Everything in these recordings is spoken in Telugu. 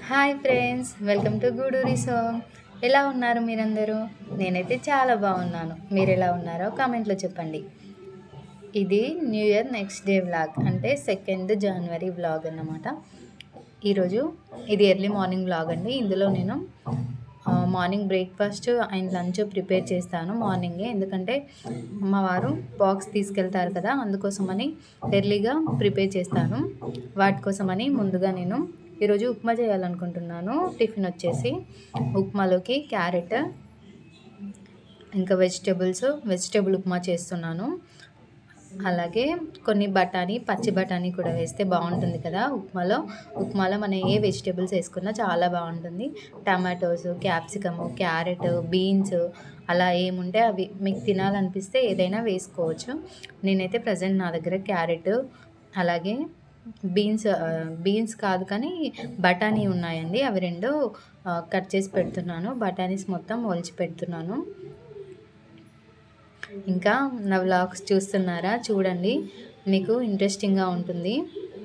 hi friends welcome to Guduri Som ఎలా ఉన్నారు మీరందరూ నేనైతే చాలా బాగున్నాను మీరు ఎలా ఉన్నారో కామెంట్లో చెప్పండి ఇది new year next day vlog అంటే సెకండ్ జనవరి వ్లాగ్ అన్నమాట ఈరోజు ఇది ఎర్లీ మార్నింగ్ వ్లాగ్ అండి ఇందులో నేను ఆ, morning breakfast and lunch prepare చేస్తాను మార్నింగే ఎందుకంటే మా వారు బాక్స్ తీసుకెళ్తారు కదా అందుకోసమని ఎర్లీగా ప్రిపేర్ చేస్తాను వాటి కోసమని ముందుగా నేను ఈరోజు ఉప్మా చేయాలనుకుంటున్నాను టిఫిన్ వచ్చేసి ఉప్మాలోకి క్యారెట్ ఇంకా వెజిటేబుల్స్ వెజిటేబుల్ ఉప్మా చేస్తున్నాను అలాగే కొన్ని బఠానీ పచ్చి బఠానీ కూడా వేస్తే బాగుంటుంది కదా ఉప్మాలో ఉప్మాలో మనం ఏ వెజిటేబుల్స్ వేసుకున్నా చాలా బాగుంటుంది టమాటోస్ క్యాప్సికము క్యారెట్ బీన్స్ అలా ఏముంటే అవి మీకు తినాలనిపిస్తే ఏదైనా వేసుకోవచ్చు నేనైతే ప్రజెంట్ నా దగ్గర క్యారెట్ అలాగే బీన్స్ ఆ, బీన్స్ కాదు కానీ బఠానీ ఉన్నాయండి అవి రెండు ఆ, కట్ చేసి పెడుతున్నాను బఠానీస్ మొత్తం ఒలిచి పెడుతున్నాను ఇంకా నా వ్లాగ్స్ చూస్తున్నారా చూడండి మీకు ఇంట్రెస్టింగ్గా ఉంటుంది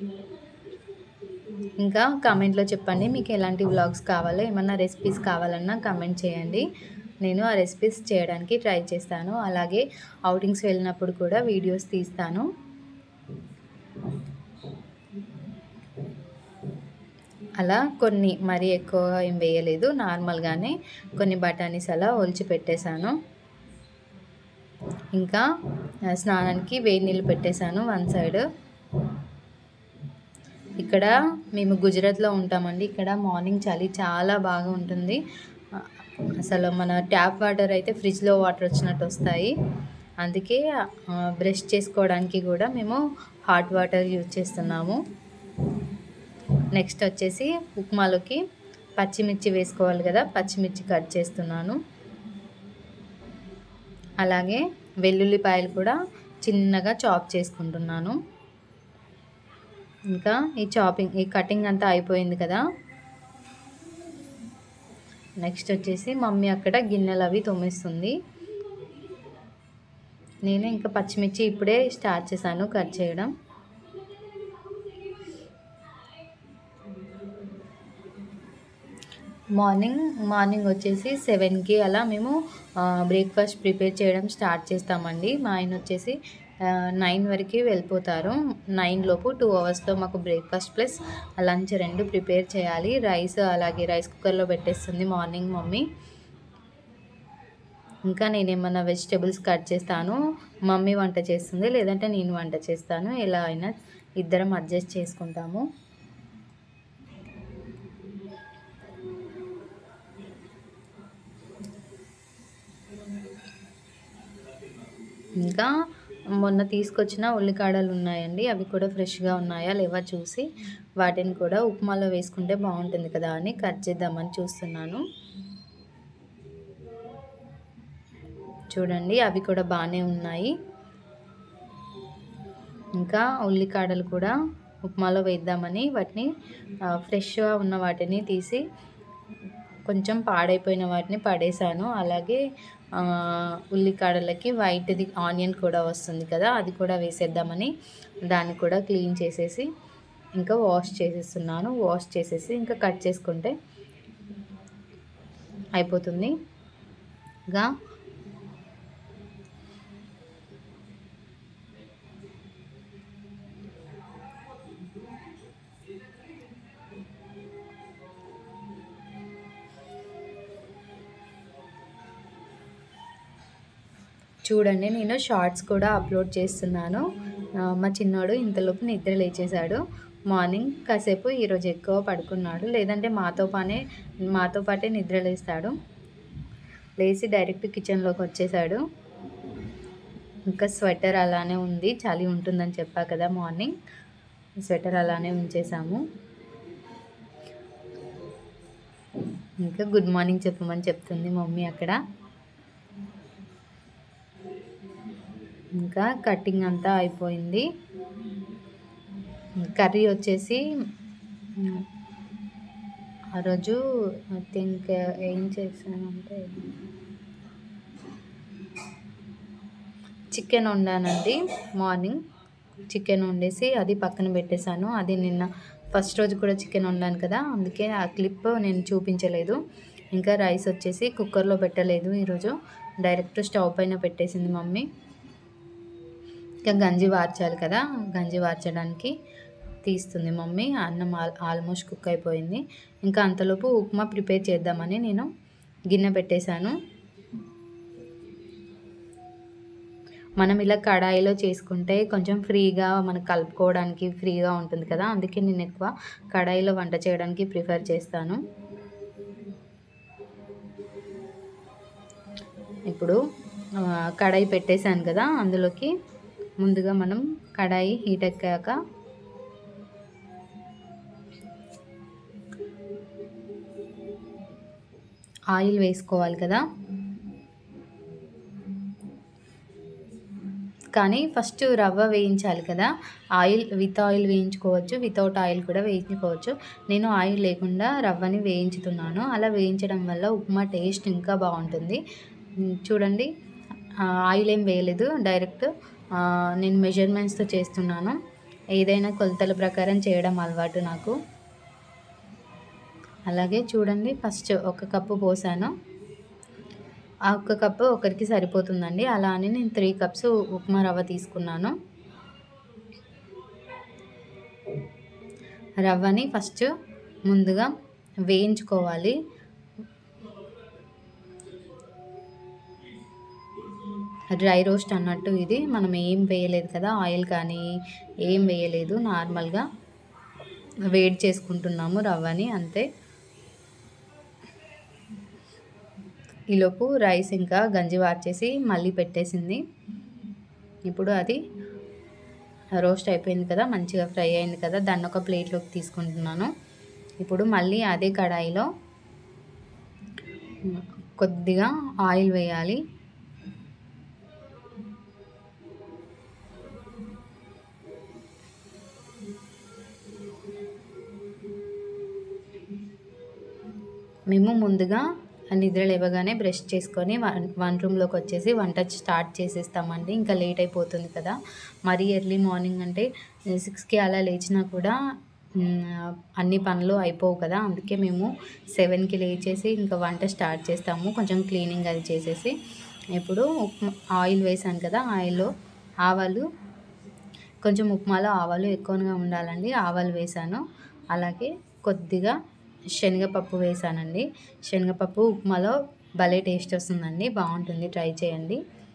ఇంకా కామెంట్లో చెప్పండి మీకు ఎలాంటి వ్లాగ్స్ కావాలో ఏమన్నా రెసిపీస్ కావాలన్నా కామెంట్ చేయండి నేను ఆ రెసిపీస్ చేయడానికి ట్రై చేస్తాను అలాగే అవుటింగ్స్ వెళ్ళినప్పుడు కూడా వీడియోస్ తీస్తాను అలా కొన్ని మరీ ఎక్కువగా ఏం వేయలేదు నార్మల్గానే కొన్ని బఠానీస్ అలా ఒలిచి పెట్టేశాను ఇంకా ఆ, స్నానానికి వేడి నీళ్ళు పెట్టేశాను వన్ సైడ్ ఇక్కడ మేము గుజరాత్లో ఉంటామండి ఇక్కడ మార్నింగ్ చలి చాలా బాగా ఉంటుంది ఆ, అసలు మన ట్యాప్ వాటర్ అయితే ఫ్రిడ్జ్లో వాటర్ వచ్చినట్టు వస్తాయి అందుకే బ్రష్ చేసుకోవడానికి కూడా మేము హాట్ వాటర్ యూజ్ చేస్తున్నాము నెక్స్ట్ వచ్చేసి ఉప్మాలోకి పచ్చిమిర్చి వేసుకోవాలి కదా పచ్చిమిర్చి కట్ చేస్తున్నాను అలాగే వెల్లుల్లిపాయలు కూడా చిన్నగా చాప్ చేసుకుంటున్నాను ఇంకా ఈ చాపింగ్ ఈ కటింగ్ అంతా అయిపోయింది కదా నెక్స్ట్ వచ్చేసి మమ్మీ అక్కడ గిన్నెలు అవి తోమేస్తుంది నేను ఇంకా పచ్చిమిర్చి ఇప్పుడే స్టార్ట్ చేశాను కట్ చేయడం మార్నింగ్ మార్నింగ్ వచ్చేసి సెవెన్కి అలా మేము బ్రేక్ఫాస్ట్ ప్రిపేర్ చేయడం స్టార్ట్ చేస్తామండి మా ఆయన వచ్చేసి నైన్ వరకు వెళ్ళిపోతారు నైన్ లోపు టూ అవర్స్లో మాకు బ్రేక్ఫాస్ట్ ప్లస్ లంచ్ రెండు ప్రిపేర్ చేయాలి రైస్ అలాగే రైస్ కుక్కర్లో పెట్టేస్తుంది మార్నింగ్ మమ్మీ ఇంకా నేను ఏమన్నా వెజిటేబుల్స్ కట్ చేస్తాను మమ్మీ వంట చేస్తుంది లేదంటే నేను వంట చేస్తాను ఎలా అయినా ఇద్దరం అడ్జస్ట్ చేసుకుంటాము ఇంకా మొన్న తీసుకొచ్చిన ఉల్లికాడలు ఉన్నాయండి అవి కూడా ఫ్రెష్గా ఉన్నాయా లేవా చూసి వాటిని కూడా ఉప్మాలో వేసుకుంటే బాగుంటుంది కదా అని కట్ చేద్దామని చూస్తున్నాను చూడండి అవి కూడా బాగానే ఉన్నాయి ఇంకా ఉల్లికాడలు కూడా ఉప్మాలో వేద్దామని వాటిని ఆ, ఫ్రెష్గా ఉన్న వాటిని తీసి కొంచెం పాడైపోయిన వాటిని పడేసాను అలాగే ఆ, ఉల్లికాడలకి వైట్ది ఆనియన్ కూడా వస్తుంది కదా అది కూడా వేసేద్దామని దాన్ని కూడా క్లీన్ చేసేసి ఇంకా వాష్ చేసేస్తున్నాను వాష్ చేసేసి ఇంకా కట్ చేసుకుంటే అయిపోతుంది ఇంకా చూడండి నేను షార్ట్స్ కూడా అప్లోడ్ చేస్తున్నాను ఆ, మా చిన్నోడు ఇంతలోపు నిద్ర లేచేశాడు మార్నింగ్ కాసేపు ఈరోజు ఎక్కువ పడుకున్నాడు లేదంటే మాతో పానే మాతో పాటే నిద్ర లేస్తాడు లేచి డైరెక్ట్ కిచెన్లోకి వచ్చేసాడు ఇంకా స్వెటర్ అలానే ఉంది చలి ఉంటుందని చెప్పా కదా మార్నింగ్ స్వెటర్ అలానే ఉంచేసాము ఇంకా గుడ్ మార్నింగ్ చెప్పమని చెప్తుంది మమ్మీ అక్కడ ఇంకా కటింగ్ అంతా అయిపోయింది కర్రీ వచ్చేసి మ్, ఆ రోజు ఐ థింక్ ఏం చేశానంటే చికెన్ వండానండి మార్నింగ్ చికెన్ వండేసి అది పక్కన పెట్టేశాను అది నిన్న ఫస్ట్ రోజు కూడా చికెన్ వండాను కదా అందుకే ఆ క్లిప్ నేను చూపించలేదు ఇంకా రైస్ వచ్చేసి కుక్కర్లో పెట్టలేదు ఈరోజు డైరెక్ట్ స్టవ్ పైన పెట్టేసింది మమ్మీ ఇంకా గంజి వార్చాలి కదా గంజి వార్చడానికి తీస్తుంది మమ్మీ అన్నం ఆల్ ఆల్మోస్ట్ కుక్ అయిపోయింది ఇంకా అంతలోపు ఉప్మా ప్రిపేర్ చేద్దామని నేను గిన్నె పెట్టేశాను మనం ఇలా కడాయిలో చేసుకుంటే కొంచెం ఫ్రీగా మనకు కలుపుకోవడానికి ఫ్రీగా ఉంటుంది కదా అందుకే నేను ఎక్కువ కడాయిలో వంట చేయడానికి ప్రిఫర్ చేస్తాను ఇప్పుడు ఆ, కడాయి పెట్టేశాను కదా అందులోకి ముందుగా మనం కడాయి హీట్ ఎక్కాక ఆయిల్ వేసుకోవాలి కదా కానీ ఫస్ట్ రవ్వ వేయించాలి కదా ఆయిల్ విత్ ఆయిల్ వేయించుకోవచ్చు వితౌట్ ఆయిల్ కూడా వేయించుకోవచ్చు నేను ఆయిల్ లేకుండా రవ్వని వేయించుతున్నాను అలా వేయించడం వల్ల ఉప్మా టేస్ట్ ఇంకా బాగుంటుంది ఉమ్, చూడండి ఆ, ఆయిల్ ఏం వేయలేదు డైరెక్ట్ ఆ, నేను మెజర్మెంట్స్తో చేస్తున్నాను ఏదైనా కొలతల ప్రకారం చేయడం అలవాటు నాకు అలాగే చూడండి ఫస్ట్ ఒక కప్పు పోసాను ఆ ఒక్క కప్పు ఒకరికి సరిపోతుందండి అలా అని నేను త్రీ కప్స్ ఉప్మా రవ్వ తీసుకున్నాను రవ్వని ఫస్ట్ ముందుగా వేయించుకోవాలి డ్రై రోస్ట్ అన్నట్టు ఇది మనం ఏం వేయలేదు కదా ఆయిల్ కానీ ఏం వేయలేదు నార్మల్గా వేడి చేసుకుంటున్నాము రవ్వని అంతే ఈలోపు రైస్ ఇంకా గంజి వార్చేసి మళ్ళీ పెట్టేసింది ఇప్పుడు అది రోస్ట్ అయిపోయింది కదా మంచిగా ఫ్రై అయింది కదా దాన్ని ఒక ప్లేట్లోకి తీసుకుంటున్నాను ఇప్పుడు మళ్ళీ అదే కడాయిలో కొద్దిగా ఆయిల్ వేయాలి మేము ముందుగా నిద్ర లేవగానే బ్రష్ చేసుకొని వన్ వన్ రూమ్లోకి వచ్చేసి వంట స్టార్ట్ చేసేస్తామండి ఇంకా లేట్ అయిపోతుంది కదా మరీ ఎర్లీ మార్నింగ్ అంటే సిక్స్కి అలా లేచినా కూడా మ్, అన్ని పనులు అయిపోవు కదా అందుకే మేము సెవెన్కి లేచేసి ఇంకా వంట స్టార్ట్ చేస్తాము కొంచెం క్లీనింగ్ అది చేసేసి ఇప్పుడు ఉప్మా ఆయిల్ వేసాను కదా ఆయిల్లో ఆవాలు కొంచెం ఉప్మాలో ఆవాలు ఎక్కువగా ఉండాలండి ఆవాలు వేసాను అలాగే కొద్దిగా శనగపప్పు వేసానండి శనగపప్పు ఉప్మాలో భలే టేస్ట్ వస్తుందండి బాగుంటుంది ట్రై చేయండి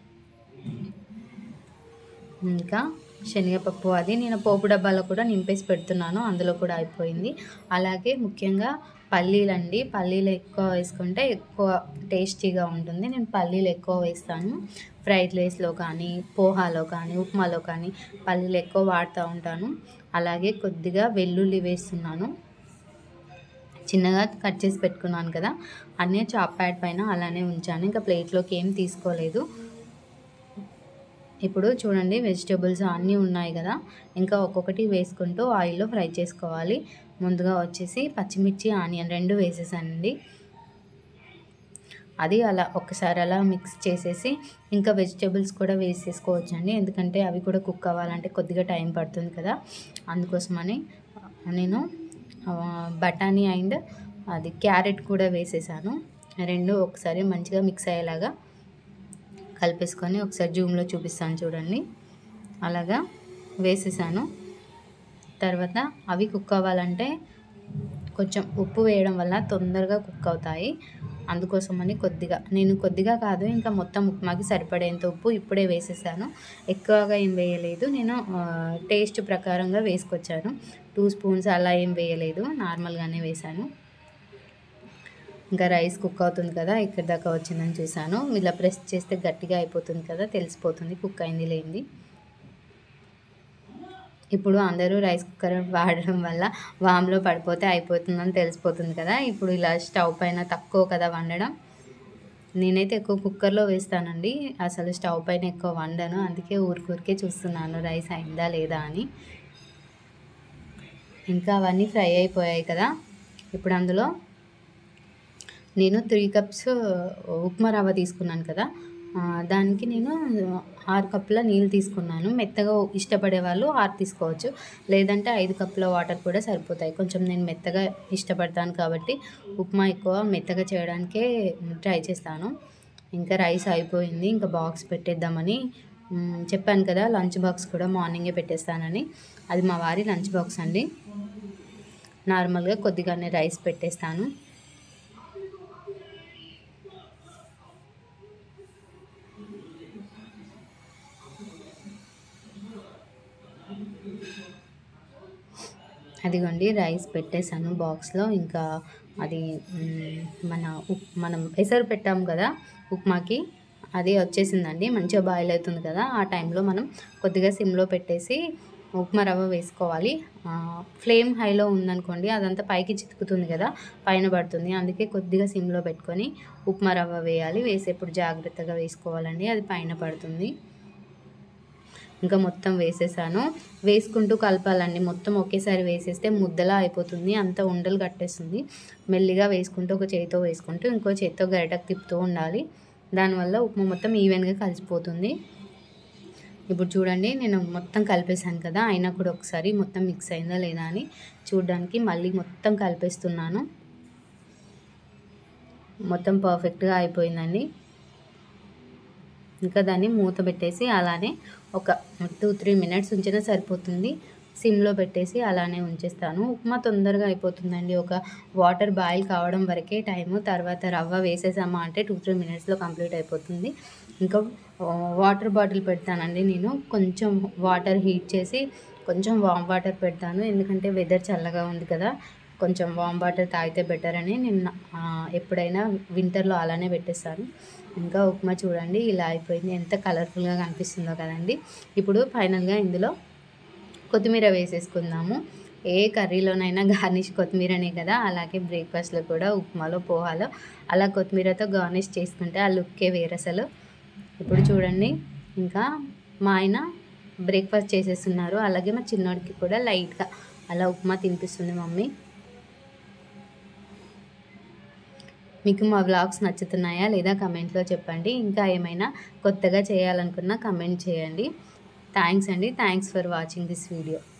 ఇంకా శనగపప్పు అది నేను పోపు డబ్బాలో కూడా నింపేసి పెడుతున్నాను అందులో కూడా అయిపోయింది అలాగే ముఖ్యంగా పల్లీలండి పల్లీలు ఎక్కువ వేసుకుంటే ఎక్కువ టేస్టీగా ఉంటుంది నేను పల్లీలు ఎక్కువ వేస్తాను ఫ్రైడ్ రైస్లో కానీ పోహాలో కానీ ఉప్మాలో కానీ పల్లీలు ఎక్కువ వాడుతూ ఉంటాను అలాగే కొద్దిగా వెల్లుల్లి వేస్తున్నాను చిన్నగా కట్ చేసి పెట్టుకున్నాను కదా అన్నీ చాప్ ప్యాడ్ పైన అలానే ఉంచాను ఇంకా ప్లేట్లోకి ఏం తీసుకోలేదు ఇప్పుడు చూడండి వెజిటేబుల్స్ అన్నీ ఉన్నాయి కదా ఇంకా ఒక్కొక్కటి వేసుకుంటూ ఆయిల్లో ఫ్రై చేసుకోవాలి ముందుగా వచ్చేసి పచ్చిమిర్చి ఆనియన్ రెండు వేసేసానండి అది అలా ఒకసారి అలా మిక్స్ చేసేసి ఇంకా వెజిటేబుల్స్ కూడా వేసేసుకోవచ్చండి ఎందుకంటే అవి కూడా కుక్ అవ్వాలంటే కొద్దిగా టైం పడుతుంది కదా అందుకోసమని నేను ఆ, బఠానీ అండ్ అది క్యారెట్ కూడా వేసేసాను రెండు ఒకసారి మంచిగా మిక్స్ అయ్యేలాగా కలిపేసుకొని ఒకసారి జూమ్లో చూపిస్తాను చూడండి అలాగా వేసేసాను తర్వాత అవి కుక్ అవ్వాలంటే కొంచెం ఉప్పు వేయడం వల్ల తొందరగా కుక్ అవుతాయి అందుకోసమని కొద్దిగా నేను కొద్దిగా కాదు ఇంకా మొత్తం ఉప్మాకి సరిపడేంత ఉప్పు ఇప్పుడే వేసేసాను ఎక్కువగా ఏం వేయలేదు నేను ఆ, టేస్ట్ ప్రకారంగా వేసుకొచ్చాను టూ స్పూన్స్ అలా ఏం వేయలేదు నార్మల్గానే వేసాను ఇంకా రైస్ కుక్ అవుతుంది కదా ఇక్కడ దాకా వచ్చిందని చూసాను ఇలా ప్రెస్ చేస్తే గట్టిగా అయిపోతుంది కదా తెలిసిపోతుంది కుక్ అయింది లేనిది ఇప్పుడు అందరూ రైస్ కుక్కర్ వాడడం వల్ల వామ్లో పడిపోతే అయిపోతుందని తెలిసిపోతుంది కదా ఇప్పుడు ఇలా స్టవ్ పైన తక్కువ కదా వండడం నేనైతే ఎక్కువ కుక్కర్లో వేస్తానండి అసలు స్టవ్ పైన ఎక్కువ వండను అందుకే ఊరికూరికే చూస్తున్నాను రైస్ అయిందా లేదా అని ఇంకా అవన్నీ ఫ్రై అయిపోయాయి కదా ఇప్పుడు అందులో నేను త్రీ కప్స్ ఉప్మా రవ్వ తీసుకున్నాను కదా ఆ, దానికి నేను ఆరు కప్పుల నీళ్ళు తీసుకున్నాను మెత్తగా ఇష్టపడే వాళ్ళు ఆరు తీసుకోవచ్చు లేదంటే ఐదు కప్పుల వాటర్ కూడా సరిపోతాయి కొంచెం నేను మెత్తగా ఇష్టపడతాను కాబట్టి ఉప్మా ఎక్కువ మెత్తగా చేయడానికే ట్రై చేస్తాను ఇంకా రైస్ అయిపోయింది ఇంకా బాక్స్ పెట్టేద్దామని మ్, చెప్పాను కదా లంచ్ బాక్స్ కూడా మార్నింగే పెట్టేస్తానని అది మా వారి లంచ్ బాక్స్ అండి నార్మల్గా కొద్దిగానే రైస్ పెట్టేస్తాను అదిగోండి రైస్ పెట్టేశాను బాక్స్లో ఇంకా అది మ్, మన ఉప్ మనం ఎసరు పెట్టాం కదా ఉప్మాకి అది వచ్చేసిందండి మంచిగా బాయిల్ అవుతుంది కదా ఆ టైంలో మనం కొద్దిగా సిమ్లో పెట్టేసి ఉప్మా రవ్వ వేసుకోవాలి ఆ, ఫ్లేమ్ హైలో ఉందనుకోండి అదంతా పైకి చితుకుతుంది కదా పైన పడుతుంది అందుకే కొద్దిగా సిమ్లో పెట్టుకొని ఉప్మా రవ్వ వేయాలి వేసేప్పుడు జాగ్రత్తగా వేసుకోవాలండి అది పైన పడుతుంది ఇంకా మొత్తం వేసేసాను వేసుకుంటూ కలపాలండి మొత్తం ఒకేసారి వేసేస్తే ముద్దలా అయిపోతుంది అంత ఉండలు కట్టేస్తుంది మెల్లిగా వేసుకుంటూ ఒక చేతితో వేసుకుంటూ ఇంకో చేతితో గరిటకు తిప్పుతూ ఉండాలి దానివల్ల ఉప్మా మొత్తం ఈవెన్గా కలిసిపోతుంది ఇప్పుడు చూడండి నేను మొత్తం కలిపేశాను కదా అయినా కూడా ఒకసారి మొత్తం మిక్స్ అయిందా లేదా అని చూడడానికి మళ్ళీ మొత్తం కలిపేస్తున్నాను మొత్తం పర్ఫెక్ట్గా అయిపోయిందండి ఇంకా దాన్ని మూత పెట్టేసి అలానే ఒక టూ త్రీ మినిట్స్ ఉంచినా సరిపోతుంది సిమ్లో పెట్టేసి అలానే ఉంచేస్తాను ఉప్మా తొందరగా అయిపోతుందండి ఒక వాటర్ బాయిల్ కావడం వరకే టైము తర్వాత రవ్వ వేసేసామా అంటే టూ త్రీ మినిట్స్లో కంప్లీట్ అయిపోతుంది ఇంకా ఆ, వాటర్ బాటిల్ పెడతానండి నేను కొంచెం వాటర్ హీట్ చేసి కొంచెం వామ్ వాటర్ పెడతాను ఎందుకంటే వెదర్ చల్లగా ఉంది కదా కొంచెం వామ్ వాటర్ తాగితే బెటర్ అని నేను ఆ, ఎప్పుడైనా వింటర్లో అలానే పెట్టేస్తాను ఇంకా ఉప్మా చూడండి ఇలా అయిపోయింది ఎంత కలర్ఫుల్గా కనిపిస్తుందో కదండి ఇప్పుడు ఫైనల్గా ఇందులో కొత్తిమీర వేసేసుకుందాము ఏ కర్రీలోనైనా గార్నిష్ కొత్తిమీరనే కదా అలాగే బ్రేక్ఫాస్ట్లో కూడా ఉప్మాలో పోహాలో అలా కొత్తిమీరతో గార్నిష్ చేసుకుంటే ఆ లుక్కే వేరు అసలు ఇప్పుడు చూడండి ఇంకా మా ఆయన బ్రేక్ఫాస్ట్ చేసేస్తున్నారు అలాగే మా చిన్నోడికి కూడా లైట్గా అలా ఉప్మా తినిపిస్తుంది మమ్మీ మీకు మా వ్లాగ్స్ నచ్చుతున్నాయా లేదా కమెంట్లో చెప్పండి ఇంకా ఏమైనా కొత్తగా చేయాలనుకున్నా కమెంట్ చేయండి థ్యాంక్స్ అండి thanks for watching this video